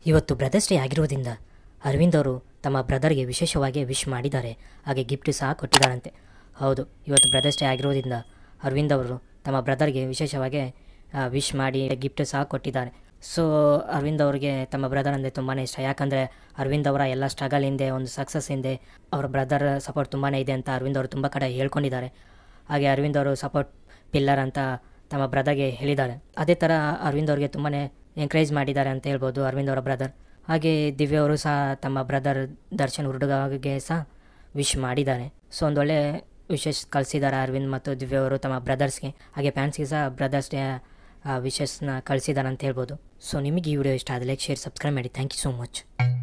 ಇವತ್ತು brothers day ಆಗಿರುವುದರಿಂದ ಅರವಿಂದ್ ಅವರು ತಮ್ಮ ಬ್ರದರ್ಗೆ ವಿಶೇಷವಾಗಿ ವಿಶ್ ಮಾಡಿದ್ದಾರೆ ಹಾಗೆ ಗಿಫ್ಟ್ ಸಹ ಕೊಟ್ಟಿದ್ದಾರಂತೆ ಹೌದು ಇವತ್ತು ಬ್ರದರ್ಸ್ ಡೇ ಆಗಿರುವುದರಿಂದ ಅರವಿಂದ್ ಅವರು ತಮ್ಮ ಬ್ರದರ್ಗೆ ವಿಶೇಷವಾಗಿ ವಿಶ್ ಮಾಡಿ ಗಿಫ್ಟ್ ಸಹ ಕೊಟ್ಟಿದ್ದಾರೆ ಸೊ ಅರವಿಂದ್ ಅವರಿಗೆ ತಮ್ಮ ಬ್ರದರ್ ಅಂದರೆ ತುಂಬಾ ಇಷ್ಟ ಯಾಕಂದರೆ ಅರವಿಂದ್ ಅವರ ಎಲ್ಲ ಸ್ಟ್ರಗಲ್ ಹಿಂದೆ ಒಂದು ಸಕ್ಸಸ್ ಹಿಂದೆ ಅವರ ಬ್ರದರ್ ಸಪೋರ್ಟ್ ತುಂಬಾ ಇದೆ ಅಂತ ಅರವಿಂದ್ ಅವರು ತುಂಬ ಕಡೆ ಹೇಳ್ಕೊಂಡಿದ್ದಾರೆ ಹಾಗೆ ಅರವಿಂದ್ ಅವರು ಸಪೋರ್ಟ್ ಪಿಲ್ಲರ್ ಅಂತ ತಮ್ಮ ಬ್ರದರ್ಗೆ ಹೇಳಿದ್ದಾರೆ ಅದೇ ಥರ ಅರವಿಂದ್ ಅವ್ರಿಗೆ ತುಂಬಾ ಎಂಕರೇಜ್ ಮಾಡಿದ್ದಾರೆ ಅಂತ ಹೇಳ್ಬೋದು ಅರವಿಂದ್ ಅವರ ಬ್ರದರ್ ಹಾಗೆ ದಿವ್ಯ ಅವರು ಸಹ ತಮ್ಮ ಬ್ರದರ್ ದರ್ಶನ್ ಹುಡುಗಗೆ ಸಹ ವಿಶ್ ಮಾಡಿದ್ದಾರೆ ಸೊ ಒಂದೊಳ್ಳೆ ವಿಶೇಷ ಕಳಿಸಿದ್ದಾರೆ ಅರವಿಂದ್ ಮತ್ತು ದಿವ್ಯ ಅವರು ತಮ್ಮ ಬ್ರದರ್ಸ್ಗೆ ಹಾಗೆ ಫ್ಯಾನ್ಸ್ಗೆ ಸಹ ಬ್ರದರ್ಸ್ ಡೇ ವಿಶಸ್ನ ಕಳಿಸಿದ್ದಾರೆ ಅಂತ ಹೇಳ್ಬೋದು ಸೊ ನಿಮಗೆ ಈ ವಿಡಿಯೋ ಇಷ್ಟ ಆದರೆ ಲೈಕ್ ಶೇರ್ ಸಬ್ಸ್ಕ್ರೈಬ್ ಮಾಡಿ ಥ್ಯಾಂಕ್ ಯು ಸೋ ಮಚ್